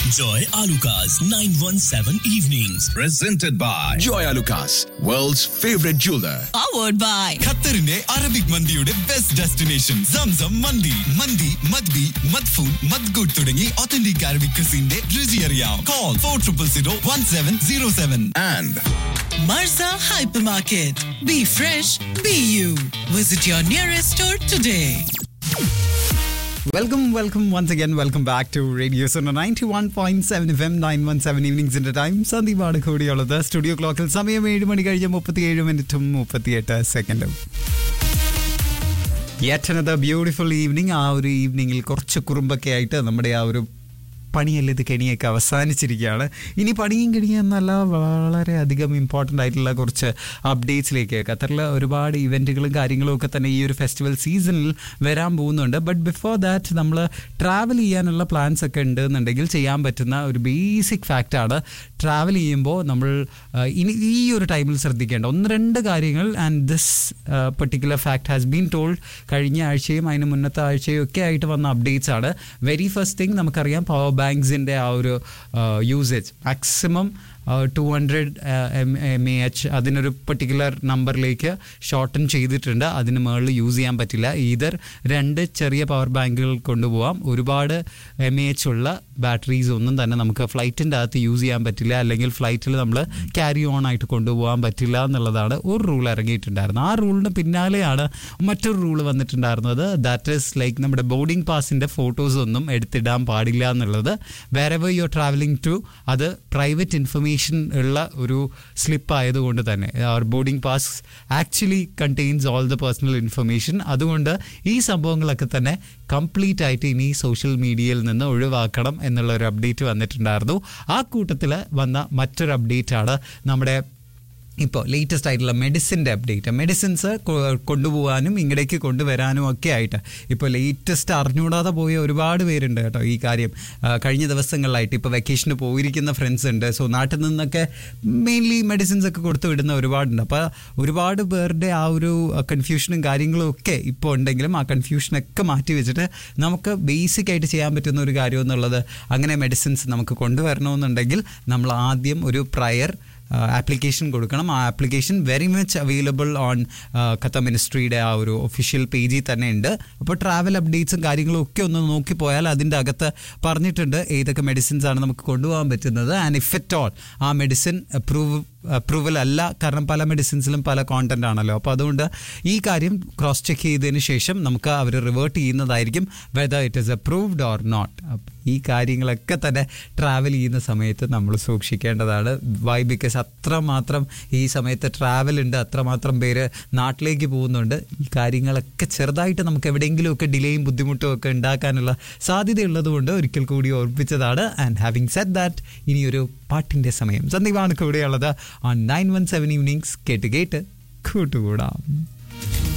Joy Alukas, 917 Evenings. Presented by Joy Lucas, world's favorite jeweler. powered by ഖത്തറിന്റെ Arabic മന്തിയുടെ best destination Zamzam മന്തി മന്തി മദ്ബി മദ്ഫൂൻ മദ്ഗുഡ് തുടങ്ങി ഒത്തന്റിക് അറബിക് ക്രിസിന്റെ രുചി അറിയാം call four triple zero one seven zero seven And Marza Hypermarket. Be fresh, be you. Visit your nearest store today. Welcome welcome once again welcome back to radio Sona ninety one point seven F M nine one seven ഈവനിങ്സിന്റെ time സന്ദീപാണ് കൂടിയുള്ളത് studio ക്ലോക്കിൽ സമയം ഏഴ് മണി കഴിഞ്ഞ് മുപ്പത്തിയേഴ് മിനിറ്റും മുപ്പത്തിയെട്ട് സെക്കൻഡും യെറ്റ് അനദർ ബ്യൂട്ടിഫുൾ ഈവനിങ് ആ ഒരു ഈവനിങ്ങിൽ കുറച്ച് കുറുമ്പൊക്കെ ആയിട്ട് നമ്മുടെ ആ ഒരു പണിയല്ല ഇത് കെണിയൊക്കെ അവസാനിച്ചിരിക്കുകയാണ് ഇനി പണിയും കെണിയും എന്നല്ല വളരെ അധികം ഇമ്പോർട്ടൻ്റ് ആയിട്ടുള്ള കുറച്ച് അപ്ഡേറ്റ്സിലേക്ക് ഖത്തറിൽ ഒരുപാട് ഇവൻറ്റുകളും കാര്യങ്ങളും ഒക്കെ തന്നെ ഈ ഒരു ഫെസ്റ്റിവൽ സീസണിൽ വരാൻ പോകുന്നുണ്ട് ബട്ട് ബിഫോർ ദാറ്റ് നമ്മൾ ട്രാവൽ ചെയ്യാനുള്ള പ്ലാൻസ് ഒക്കെ ഉണ്ട് എന്നുണ്ടെങ്കിൽ ചെയ്യാൻ പറ്റുന്ന ഒരു ബേസിക് ഫാക്റ്റാണ് ട്രാവൽ ചെയ്യുമ്പോൾ നമ്മൾ ആ, ഇനി ഈ ഒരു ടൈമിൽ ശ്രദ്ധിക്കേണ്ട ഒന്ന് രണ്ട് കാര്യങ്ങൾ and this particular fact has been told കഴിഞ്ഞ ആഴ്ചയും അതിന് മുന്നത്തെ ആഴ്ചയും ഒക്കെ ആയിട്ട് വന്ന അപ്ഡേറ്റ്സ് ആണ് വെരി ഫസ്റ്റ് തിങ് നമുക്കറിയാം പവർ ബാങ്ക്സിൻ്റെ ആ ഒരു usage maximum two hundred M M A H അതിനൊരു പെർട്ടിക്കുലർ നമ്പറിലേക്ക് ഷോർട്ടൻ ചെയ്തിട്ടുണ്ട് അതിന് മുകളിൽ യൂസ് ചെയ്യാൻ പറ്റില്ല ഈതർ രണ്ട് ചെറിയ പവർ ബാങ്കുകൾ കൊണ്ടുപോകാം ഒരുപാട് എം എ എച്ച് ഉള്ള ബാറ്ററീസ് ഒന്നും തന്നെ നമുക്ക് ഫ്ലൈറ്റിൻ്റെ അകത്ത് യൂസ് ചെയ്യാൻ പറ്റില്ല അല്ലെങ്കിൽ ഫ്ലൈറ്റിൽ നമ്മൾ ക്യാരി ഓൺ ആയിട്ട് കൊണ്ടുപോകാൻ പറ്റില്ല എന്നുള്ളതാണ് ഒരു റൂൾ ഇറങ്ങിയിട്ടുണ്ടായിരുന്നത് ആ റൂളിന് പിന്നാലെയാണ് മറ്റൊരു റൂൾ വന്നിട്ടുണ്ടായിരുന്നത് ദാറ്റ് ഈസ് ലൈക്ക് നമ്മുടെ ബോർഡിംഗ് പാസിൻ്റെ ഫോട്ടോസ് ഒന്നും എടുത്തിടാൻ പാടില്ല എന്നുള്ളത് വേറെ യു ആർ ട്രാവലിംഗ് ടു അത് പ്രൈവറ്റ് ഇൻഫർമേഷൻ ഉള്ള ഒരു സ്ലിപ്പ് ആയതുകൊണ്ട് തന്നെ boarding pass actually contains all the personal information അതുകൊണ്ട് ഈ സംഭവങ്ങളൊക്കെ തന്നെ കംപ്ലീറ്റ് ആയിട്ട് ഇനി സോഷ്യൽ മീഡിയയിൽ നിന്ന് ഒഴിവാക്കണം എന്നുള്ള ഒരു അപ്ഡേറ്റ് വന്നിട്ടുണ്ടായിരുന്നു ആ കൂട്ടത്തിൽ വന്ന മറ്റൊരു അപ്ഡേറ്റ് ആണ് നമ്മുടെ ഇപ്പോൾ ലേറ്റസ്റ്റ് ആയിട്ടുള്ള മെഡിസിൻ്റെ അപ്ഡേറ്റ് മെഡിസിൻസ് കൊണ്ടുപോകാനും ഇങ്ങടേക്ക് കൊണ്ടുവരാനും ഒക്കെ ആയിട്ട് ഇപ്പോൾ ലേറ്റസ്റ്റ് അറിഞ്ഞുകൂടാതെ പോയ ഒരുപാട് പേരുണ്ട് കേട്ടോ ഈ കാര്യം ആ, കഴിഞ്ഞ ദിവസങ്ങളിലായിട്ട് ഇപ്പോൾ വെക്കേഷന് പോയിരിക്കുന്ന ഫ്രണ്ട്സ് ഉണ്ട് സോ നാട്ടിൽ നിന്നൊക്കെ മെയിൻലി മെഡിസിൻസ് ഒക്കെ കൊടുത്തു വിടുന്ന ഒരുപാടുണ്ട് അപ്പോൾ ഒരുപാട് പേരുടെ ആ ഒരു കൺഫ്യൂഷനും കാര്യങ്ങളും ഒക്കെ ഇപ്പോൾ ഉണ്ടെങ്കിലും ആ കൺഫ്യൂഷനൊക്കെ മാറ്റി വെച്ചിട്ട് നമുക്ക് ബേസിക് ആയിട്ട് ചെയ്യാൻ പറ്റുന്ന ഒരു കാര്യം എന്നുള്ളത് അങ്ങനെ മെഡിസിൻസ് നമുക്ക് കൊണ്ടുവരണമെന്നുണ്ടെങ്കിൽ നമ്മൾ ആദ്യം ഒരു പ്രയർ ആപ്ലിക്കേഷൻ കൊടുക്കണം ആ application very much available on Qatar മിനിസ്ട്രിയുടെ ആ ഒരു ഒഫീഷ്യൽ പേജിൽ തന്നെ ഉണ്ട് അപ്പോൾ ട്രാവൽ അപ്ഡേറ്റ്സും കാര്യങ്ങളും ഒക്കെ ഒന്ന് നോക്കിപ്പോയാൽ അതിൻ്റെ അകത്ത് പറഞ്ഞിട്ടുണ്ട് ഏതൊക്കെ മെഡിസിൻസ് ആണ് നമുക്ക് കൊണ്ടുപോകാൻ പറ്റുന്നത് ആൻഡ് ഇഫ് എറ്റ് ഓൾ ആ മെഡിസിൻ അപ്രൂവ് അപ്രൂവൽ അല്ല കാരണം പല മെഡിസിൻസിലും പല കോണ്ടന്റ് ആണല്ലോ അപ്പോൾ അതുകൊണ്ട് ഈ കാര്യം ക്രോസ് ചെക്ക് ചെയ്തതിന് ശേഷം നമുക്ക് അവർ റിവേർട്ട് ചെയ്യുന്നതായിരിക്കും whether it is approved or not ഈ കാര്യങ്ങളൊക്കെ തന്നെ ട്രാവൽ ചെയ്യുന്ന സമയത്ത് നമ്മൾ സൂക്ഷിക്കേണ്ടതാണ് വൈ ബിക്കോസ് അത്രമാത്രം ഈ സമയത്ത് ട്രാവൽ ഉണ്ട് അത്രമാത്രം പേര് നാട്ടിലേക്ക് പോകുന്നുണ്ട് ഈ കാര്യങ്ങളൊക്കെ ചെറുതായിട്ട് നമുക്ക് എവിടെയെങ്കിലുമൊക്കെ ഡിലേയും ബുദ്ധിമുട്ടും ഒക്കെ ഉണ്ടാക്കാനുള്ള സാധ്യതയുള്ളത് കൊണ്ട് ഒരിക്കൽ കൂടി ഓർപ്പിച്ചതാണ് ആൻഡ് ഹാവിങ് സെറ്റ് ദാറ്റ് ഇനിയൊരു പാട്ടിൻ്റെ സമയം സന്ദീപാണ് കൂടെയുള്ളത് on nine one seven evenings കേട്ട് കേട്ട് കൂട്ടുകൂടാം